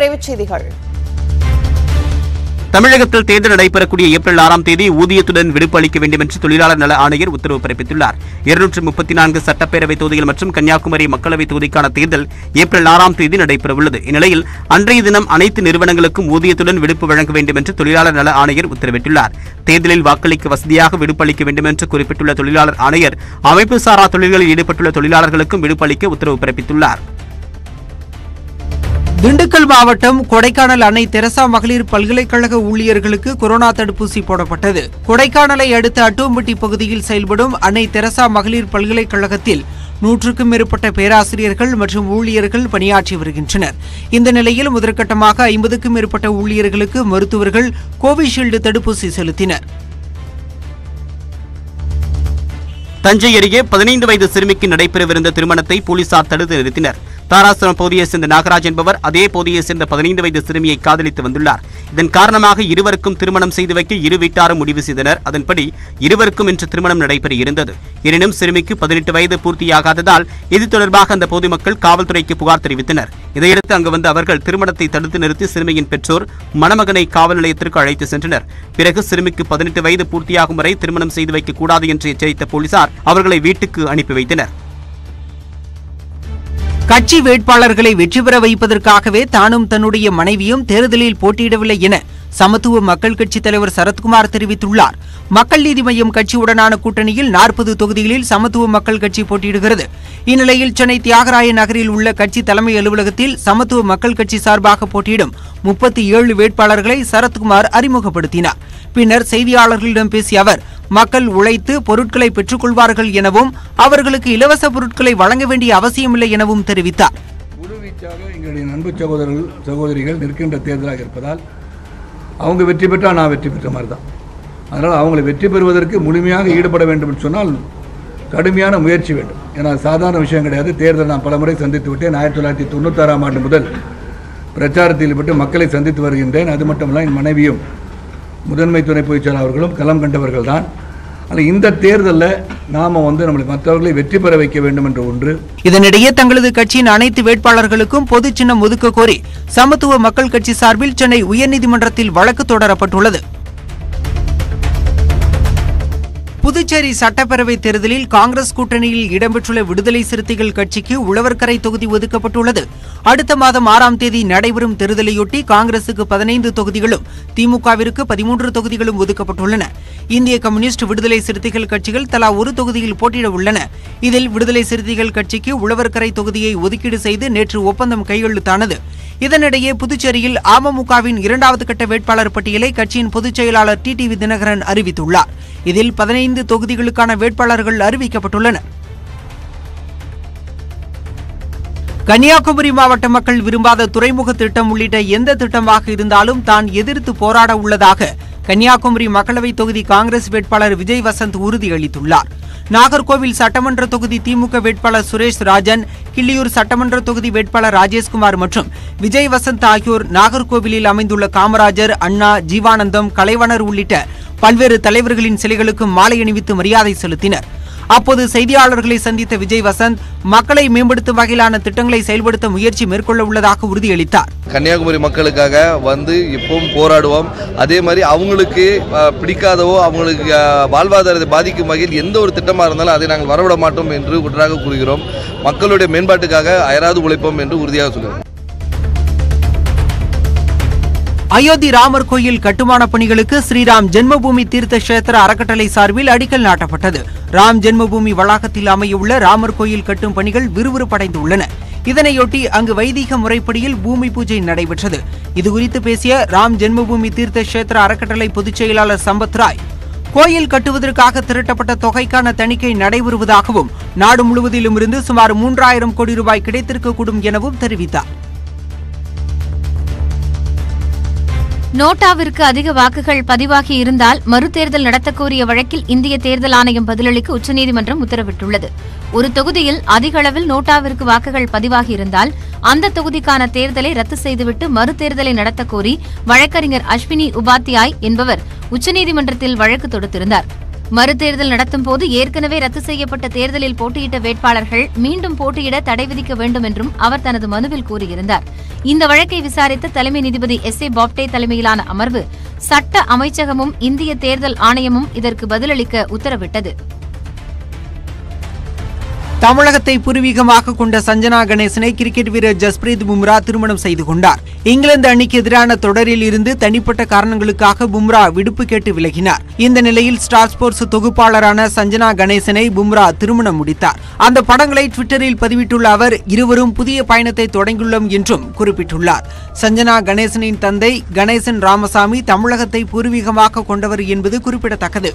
விரைவுச் செய்திகள் தமிழகத்தில் தேர்தல் நடைபெறக்கூடிய ஏப்ரல் ஆறாம் தேதி ஊதியத்துடன் விடுப்பு அளிக்க வேண்டும் என்று தொழிலாளர் நல ஆணையர் உத்தரவு பிறப்பித்துள்ளார் இருநூற்று முப்பத்தி நான்கு சட்டப்பேரவை தொகுதிகள் மற்றும் கன்னியாகுமரி மக்களவை தொகுதிக்கான தேர்தல் ஏப்ரல் ஆறாம் தேதி நடைபெறவுள்ளது இந்நிலையில் அன்றைய தினம் அனைத்து நிறுவனங்களுக்கும் ஊதியத்துடன் விடுப்பு வழங்க வேண்டும் என்று தொழிலாளர் நல ஆணையர் உத்தரவிட்டுள்ளார் தேர்தலில் வாக்களிக்க வசதியாக விடுப்பு அளிக்க வேண்டும் என்று குறிப்பிட்டுள்ள தொழிலாளர் ஆணையர் அமைப்பு சாரா தொழில்களில் ஈடுபட்டுள்ள தொழிலாளர்களுக்கும் விடுப்பு அளிக்க உத்தரவு பிறப்பித்துள்ளார் திண்டுக்கல் மாவட்டம் கொடைக்கானல் அன்னை தெரசா மகளிர் பல்கலைக்கழக ஊழியர்களுக்கு கொரோனா தடுப்பூசி போடப்பட்டது கொடைக்கானலை அடுத்த அட்டோம்பட்டி பகுதியில் செயல்படும் அன்னை தெரசா மகளிர் பல்கலைக்கழகத்தில் நூற்றுக்கும் மேற்பட்ட பேராசிரியர்கள் மற்றும் ஊழியர்கள் பணியாற்றி வருகின்றனர் இந்த நிலையில் முதற்கட்டமாக ஐம்பதுக்கும் மேற்பட்ட ஊழியர்களுக்கு மருத்துவர்கள் கோவிஷீல்டு தடுப்பூசி செலுத்தினர் தஞ்சை அருகே பதினைந்து வயது சிறுமிக்கு நடைபெறவிருந்த திருமணத்தை போலீசார் தடுத்து நிறுத்தினர் தாராசுரம் பகுதியைச் சேர்ந்த நாகராஜ் என்பவர் அதே பகுதியைச் சேர்ந்த பதினைந்து வயது சிறுமியை காதலித்து வந்துள்ளார் இதன் காரணமாக இருவருக்கும் திருமணம் செய்து வைக்க இரு வீட்டாரும் முடிவு செய்தனர் அதன்படி இருவருக்கும் இன்று திருமணம் நடைபெற இருந்தது எனினும் சிறுமிக்கு பதினெட்டு வயது பூர்த்தியாகாததால் இது தொடர்பாக அந்த பொதுமக்கள் காவல்துறைக்கு புகார் தெரிவித்தனர் இதையடுத்து அங்கு வந்த அவர்கள் திருமணத்தை தடுத்து நிறுத்தி சிறுமியின் பெற்றோர் மணமகனை காவல் நிலையத்திற்கு அழைத்து சென்றனர் பிறகு சிறுமிக்கு பதினெட்டு வயது பூர்த்தியாகும் வரை திருமணம் செய்து வைக்க கூடாது என்று எச்சரித்த போலீசார் அவர்களை வீட்டுக்கு அனுப்பி வைத்தனர் கட்சி வேட்பாளர்களை வெற்றி பெற வைப்பதற்காகவே தானும் தன்னுடைய மனைவியும் தேர்தலில் போட்டியிடவில்லை என சமத்துவ மக்கள் கட்சித் தலைவர் சரத்குமார் தெரிவித்துள்ளார் மக்கள் நீதி மய்யம் கட்சியுடனான கூட்டணியில் நாற்பது தொகுதிகளில் சமத்துவ மக்கள் கட்சி போட்டியிடுகிறது இந்நிலையில் சென்னை தியாகராய நகரில் உள்ள கட்சி தலைமை அலுவலகத்தில் சமத்துவ மக்கள் கட்சி சார்பாக போட்டியிடும் முப்பத்தி ஏழு வேட்பாளர்களை சரத்குமார் அறிமுகப்படுத்தினார் பின்னர் செய்தியாளர்களிடம் பேசிய அவர் மக்கள் உழைத்து பொருட்களை பெற்றுக்கொள்வார்கள் எனவும் அவர்களுக்கு இலவச பொருட்களை வழங்க வேண்டிய அவசியமில்லை எனவும் தெரிவித்தார் முழுவீச்சாக எங்களுடைய நண்பு சகோதரர்கள் சகோதரிகள் நிற்கின்ற தேர்தலாக இருப்பதால் அவங்க வெற்றி பெற்றால் நான் வெற்றி பெற்ற மாதிரி தான் அதனால் அவங்களை வெற்றி பெறுவதற்கு முழுமையாக ஈடுபட வேண்டும் என்று சொன்னால் கடுமையான முயற்சி வேண்டும் ஏன்னா சாதாரண விஷயம் கிடையாது தேர்தல் நான் பல முறை சந்தித்து விட்டேன் ஆயிரத்தி தொள்ளாயிரத்தி தொண்ணூத்தாறாம் ஆண்டு முதல் பிரச்சாரத்தில் ஈடுபட்டு மக்களை சந்தித்து வருகின்றேன் அது மட்டுமல்ல என் மனைவியும் முதன்மை துணை பொதுச்செயலாளர் அவர்களும் களம் கண்டவர்கள் தான் ஆனால் இந்த தேர்தலில் நாம் வந்து நம்மளை மற்றவர்களை வெற்றி பெற வைக்க வேண்டும் என்ற ஒன்று இதனிடையே தங்களது கட்சியின் அனைத்து வேட்பாளர்களுக்கும் பொது சின்னம் ஒதுக்க கோரி சமத்துவ மக்கள் கட்சி சார்பில் சென்னை உயர்நீதிமன்றத்தில் வழக்கு தொடரப்பட்டுள்ளது புதுச்சேரி சட்டப்பேரவை தேர்தலில் காங்கிரஸ் கூட்டணியில் இடம்பெற்றுள்ள விடுதலை சிறுத்தைகள் கட்சிக்கு உழவர்கரை தொகுதி ஒதுக்கப்பட்டுள்ளது அடுத்த மாதம் ஆறாம் தேதி நடைபெறும் தேர்தலையொட்டி காங்கிரசுக்கு பதினைந்து தொகுதிகளும் திமுகவிற்கு பதிமூன்று தொகுதிகளும் ஒதுக்கப்பட்டுள்ளன இந்திய கம்யூனிஸ்ட் விடுதலை சிறுத்தைகள் கட்சிகள் தலா ஒரு தொகுதியில் போட்டியிட உள்ளன இதில் விடுதலை சிறுத்தைகள் கட்சிக்கு உழவர்கரை தொகுதியை ஒதுக்கீடு செய்து நேற்று ஒப்பந்தம் கையெழுத்தானது இதனிடையே புதுச்சேரியில் அமமுகவின் இரண்டாவது கட்ட வேட்பாளர் பட்டியலை கட்சியின் பொதுச் செயலாளர் டி டிவி தினகரன் அறிவித்துள்ளார் இதில் பதினைந்து தொகுதிகளுக்கான வேட்பாளர்கள் அறிவிக்கப்பட்டுள்ளனர் கன்னியாகுமரி மாவட்ட மக்கள் விரும்பாத துறைமுக திட்டம் உள்ளிட்ட எந்த திட்டமாக இருந்தாலும் தான் எதிர்த்து போராட உள்ளதாக கன்னியாகுமரி மக்களவை தொகுதி காங்கிரஸ் வேட்பாளர் விஜய் வசந்த் உறுதியளித்துள்ளார் நாகர்கோவில் சட்டமன்ற தொகுதி திமுக வேட்பாளர் சுரேஷ் ராஜன் கிள்ளியூர் சட்டமன்ற தொகுதி வேட்பாளர் ராஜேஷ்குமார் மற்றும் விஜய் வசந்த் ஆகியோர் நாகர்கோவிலில் அமைந்துள்ள காமராஜர் அண்ணா ஜீவானந்தம் கலைவனர் உள்ளிட்ட பல்வேறு தலைவர்களின் சிலைகளுக்கு மாலை அணிவித்து மரியாதை செலுத்தினர் அப்போது செய்தியாளர்களை சந்தித்த விஜய் வசந்த் மக்களை மேம்படுத்தும் வகையிலான திட்டங்களை செயல்படுத்த முயற்சி மேற்கொள்ள உள்ளதாக உறுதியளித்தார் கன்னியாகுமரி மக்களுக்காக வந்து எப்பவும் போராடுவோம் அதே மாதிரி அவங்களுக்கு அஹ், பிடிக்காதவோ அவங்களுக்கு அஹ், வாழ்வாதாரத்தை பாதிக்கும் வகையில் எந்த ஒரு திட்டமாக இருந்தாலும் அதை நாங்கள் வரவிட மாட்டோம் என்று ஒன்றாக கூறுகிறோம் மக்களுடைய மேம்பாட்டுக்காக அயராது உழைப்போம் என்று உறுதியாக சொல்கிறோம் அயோத்தி ராமர் கோயில் கட்டுமான பணிகளுக்கு ஸ்ரீராம் ஜென்மபூமி தீர்த்த கஷேத்திர அறக்கட்டளை சார்பில் அடிக்கல் நாட்டப்பட்டது ராம் ஜென்மபூமி வளாகத்தில் அமையவுள்ள ராமர் கோயில் கட்டும் பணிகள் விறுவிறுப்படைந்துள்ளன இதனையொட்டி அங்கு வைதிக முறைப்படியில் பூமி பூஜை நடைபெற்றது இதுகுறித்து பேசிய ராம் ஜென்மபூமி தீர்த்த கஷேத்திர அறக்கட்டளை பொதுச் செயலாளர் சம்பத் ராய் கோயில் கட்டுவதற்காக திரட்டப்பட்ட தொகைக்கான தணிக்கை நடைபெறுவதாகவும் நாடு முழுவதிலும் இருந்து சுமார் மூன்றாயிரம் கோடி ரூபாய் கிடைத்திருக்கக்கூடும் எனவும் தெரிவித்தார் நோட்டாவிற்கு அதிக வாக்குகள் பதிவாகி இருந்தால் மறுதேர்தல் நடத்தக் கோரிய வழக்கில் இந்திய தேர்தல் ஆணையம் பதிலளிக்க உச்சநீதிமன்றம் உத்தரவிட்டுள்ளது ஒரு தொகுதியில் அதிக அளவில் நோட்டாவிற்கு வாக்குகள் பதிவாகி இருந்தால் அந்த தொகுதிக்கான தேர்தலை ரத்து செய்துவிட்டு மறுதேர்தலை நடத்தக் கோரி வழக்கறிஞர் அஸ்வினி உபாத்யாய் என்பவர் உச்சநீதிமன்றத்தில் வழக்கு தொடுத்திருந்தார் மறுதேர்தல் நடத்தும் போது ஏற்கனவே ரத்து செய்யப்பட்ட தேர்தலில் போட்டியிட்ட வேட்பாளர்கள் மீண்டும் போட்டியிட தடை விதிக்க வேண்டும் என்றும் அவர் தனது மனுவில் கூறியிருந்தார் இந்த வழக்கை விசாரித்த தலைமை நீதிபதி எஸ் ஏ பாப்டே தலைமையிலான அமர்வு சட்ட அமைச்சகமும் இந்திய தேர்தல் ஆணையமும் இதற்கு பதிலளிக்க உத்தரவிட்டது தமிழகத்தை பூர்வீகமாக கொண்ட சஞ்சனா கணேசனை கிரிக்கெட் வீரர் ஜஸ்பிரீத் பும்ரா திருமணம் செய்து கொண்டார் இங்கிலாந்து அணிக்கு எதிரான தொடரில் இருந்து தனிப்பட்ட காரணங்களுக்காக பும்ரா விடுப்பு கேட்டு விலகினார் இந்த நிலையில் ஸ்டார் ஸ்போர்ட்ஸ் தொகுப்பாளரான சஞ்சனா கணேசனை பும்ரா திருமணம் முடித்தார் அந்த படங்களை ட்விட்டரில் பதிவிட்டுள்ள அவர் இருவரும் புதிய பயணத்தை தொடங்கியுள்ளோம் என்றும் குறிப்பிட்டுள்ளார் சஞ்சனா கணேசனின் தந்தை கணேசன் ராமசாமி தமிழகத்தை பூர்வீகமாக கொண்டவர் என்பது குறிப்பிடத்தக்கது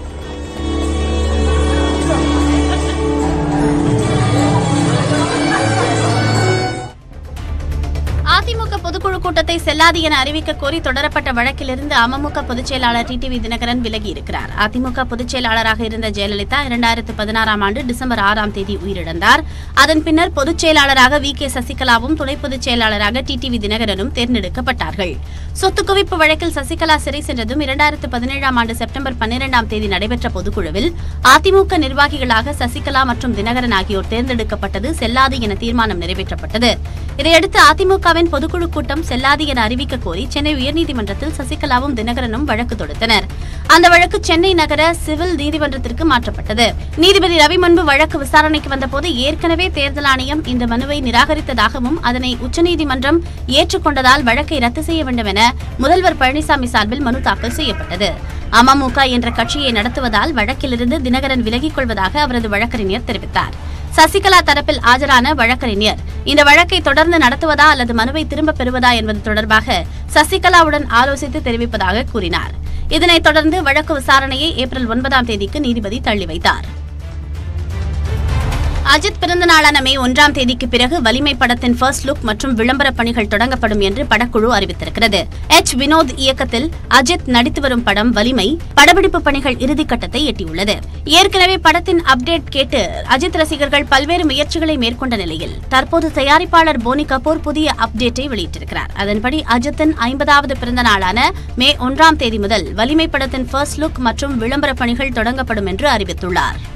அதிமுக பொதுக்குழு கூட்டத்தை செல்லாது என அறிவிக்க கோரி தொடரப்பட்ட வழக்கிலிருந்து அமமுக பொதுச் செயலாளர் டிடிவி தினகரன் விலகி இருக்கிறார் அதிமுக பொதுச் செயலாளராக இருந்த ஜெயலலிதா இரண்டாயிரத்து பதினாறாம் ஆண்டு டிசம்பர் ஆறாம் தேதி உயிரிழந்தார் அதன் பின்னர் பொதுச் செயலாளராக வி கே சசிகலாவும் துணை பொதுச் செயலாளராக டிடிவி தினகரனும் தேர்ந்தெடுக்கப்பட்டார்கள் சொத்து குவிப்பு வழக்கில் சசிகலா சிறை சென்றதும் இரண்டாயிரத்து பதினேழாம் ஆண்டு செப்டம்பர் பன்னிரெண்டாம் தேதி நடைபெற்ற பொதுக்குழுவில் அதிமுக நிர்வாகிகளாக சசிகலா மற்றும் தினகரன் ஆகியோர் தேர்ந்தெடுக்கப்பட்டது செல்லாது என தீர்மானம் நிறைவேற்றப்பட்டது இதையடுத்து அதிமுகவின் பொதுக்குழு கூட்டம் செல்லாது என அறிவிக்க கோரி சென்னை உயர்நீதிமன்றத்தில் சசிகலாவும் தினகரனும் வழக்கு தொடுத்தனர் அந்த வழக்கு சென்னை நகர சிவில் நீதிமன்றத்திற்கு மாற்றப்பட்டது நீதிபதி ரவி முன்பு வழக்கு விசாரணைக்கு வந்தபோது ஏற்கனவே தேர்தல் ஆணையம் இந்த மனுவை நிராகரித்ததாகவும் அதனை உச்சநீதிமன்றம் ஏற்றுக்கொண்டதால் வழக்கை ரத்து செய்ய வேண்டும் என முதல்வர் பழனிசாமி சார்பில் மனு தாக்கல் செய்யப்பட்டது அமமுக என்ற கட்சியை நடத்துவதால் வழக்கிலிருந்து தினகரன் விலகிக் கொள்வதாக அவரது வழக்கறிஞர் தெரிவித்தார் சசிகலா தரப்பில் ஆஜரான வழக்கறிஞர் இந்த வழக்கை தொடர்ந்து நடத்துவதா அல்லது மனுவை திரும்பப் பெறுவதா என்பது தொடர்பாக சசிகலாவுடன் ஆலோசித்து தெரிவிப்பதாக கூறினார் இதனைத் தொடர்ந்து வழக்கு விசாரணையை ஏப்ரல் ஒன்பதாம் தேதிக்கு நீதிபதி தள்ளி வைத்தார் அஜித் பிறந்த நாளான மே ஒன்றாம் தேதிக்கு பிறகு வலிமை படத்தின் ஃபர்ஸ்ட் லுக் மற்றும் விளம்பர பணிகள் தொடங்கப்படும் என்று படக்குழு அறிவித்திருக்கிறது எச் வினோத் இயக்கத்தில் அஜித் நடித்து வரும் படம் வலிமை படப்பிடிப்பு பணிகள் இறுதிக்கட்டத்தை எட்டியுள்ளது ஏற்கனவே படத்தின் அப்டேட் கேட்டு அஜித் ரசிகர்கள் பல்வேறு முயற்சிகளை மேற்கொண்ட நிலையில் தற்போது தயாரிப்பாளர் போனி கபூர் புதிய அப்டேட்டை வெளியிட்டிருக்கிறார் அதன்படி அஜித்தின் ஐம்பதாவது பிறந்த நாளான மே ஒன்றாம் தேதி முதல் வலிமை படத்தின் ஃபர்ஸ்ட் லுக் மற்றும் விளம்பர பணிகள் தொடங்கப்படும் என்று அறிவித்துள்ளார்